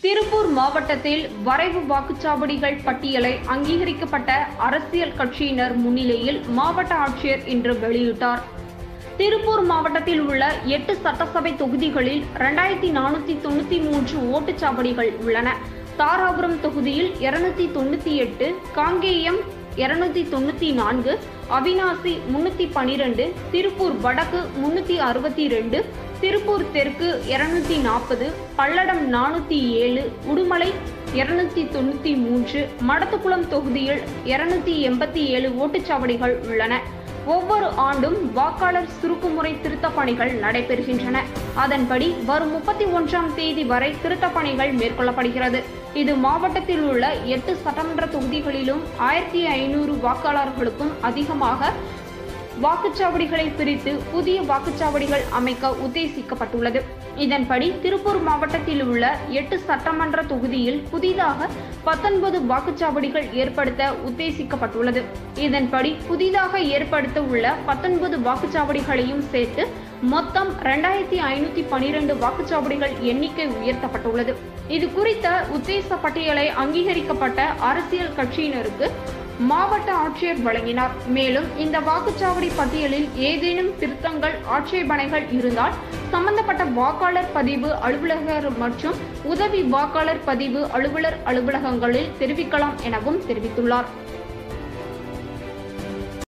திருப்பூர் மாவட்டத்தில் வரைவு வாக்குச்சாவடிகள் பட்டியலை அங்கீகரிக்கப்பட்ட அரசியல் கட்சியினர் முன்னிலையில் மாவட்ட ஆட்சியர் இன்று வெளியிட்டார் திருப்பூர் மாவட்டத்தில் உள்ள எட்டு சட்டசபை தொகுதிகளில் இரண்டாயிரத்தி நானூத்தி தொண்ணூத்தி மூன்று ஓட்டுச்சாவடிகள் உள்ளன தாராபுரம் தொகுதியில் இருநூத்தி தொண்ணூத்தி எட்டு காங்கேயம் இருநூத்தி தொண்ணூத்தி நான்கு அவினாசி முன்னூத்தி பனிரெண்டு திருப்பூர் வடக்கு முன்னூத்தி அறுபத்தி ரெண்டு திருப்பூர் தெற்கு இருநூத்தி நாற்பது பல்லடம் நானூத்தி ஏழு உடுமலை இருநூத்தி தொண்ணூத்தி மூன்று மடத்துக்குளம் தொகுதியில் இருநூத்தி எண்பத்தி ஏழு ஓட்டுச்சாவடிகள் உள்ளன ஒவ்வொரு ஆண்டும் வாக்காளர் சுருக்குமுறை திருத்தப் பணிகள் நடைபெறுகின்றன அதன்படி வரும் முப்பத்தி ஒன்றாம் தேதி வரை திருத்தப் பணிகள் மேற்கொள்ளப்படுகிறது இது மாவட்டத்தில் உள்ள எட்டு சட்டமன்ற தொகுதிகளிலும் ஆயிரத்தி ஐநூறு வாக்காளர்களுக்கும் அதிகமாக வாக்குச்சாவடிகளை பிரித்து புதிய வாக்குச்சாவடிகள் அமைக்க உத்தேசிக்கப்பட்டுள்ளது இதன்படி திருப்பூர் மாவட்டத்தில் உள்ள எட்டு சட்டமன்ற தொகுதியில் புதிதாக பத்தொன்பது வாக்குச்சாவடிகள் ஏற்படுத்த உத்தேசிக்கப்பட்டுள்ளது இதன்படி புதிதாக ஏற்படுத்த உள்ள பத்தொன்பது வாக்குச்சாவடிகளையும் சேர்த்து மொத்தம் இரண்டாயிரத்தி ஐநூத்தி பனிரெண்டு வாக்குச்சாவடிகள் எண்ணிக்கை உயர்த்தப்பட்டுள்ளது இது குறித்த உத்தேச பட்டியலை அங்கீகரிக்கப்பட்ட அரசியல் கட்சியினருக்கு மாவட்ட ஆட்சியர் வழங்கினார் மேலும் இந்த வாக்குச்சாவடி பட்டியலில் ஏதேனும் திருத்தங்கள் ஆட்சேபனைகள் இருந்தால் சம்பந்தப்பட்ட வாக்காளர் பதிவு அலுவலகர் மற்றும் உதவி வாக்காளர் பதிவு அலுவலர் அலுவலகங்களில் தெரிவிக்கலாம் எனவும் தெரிவித்துள்ளார்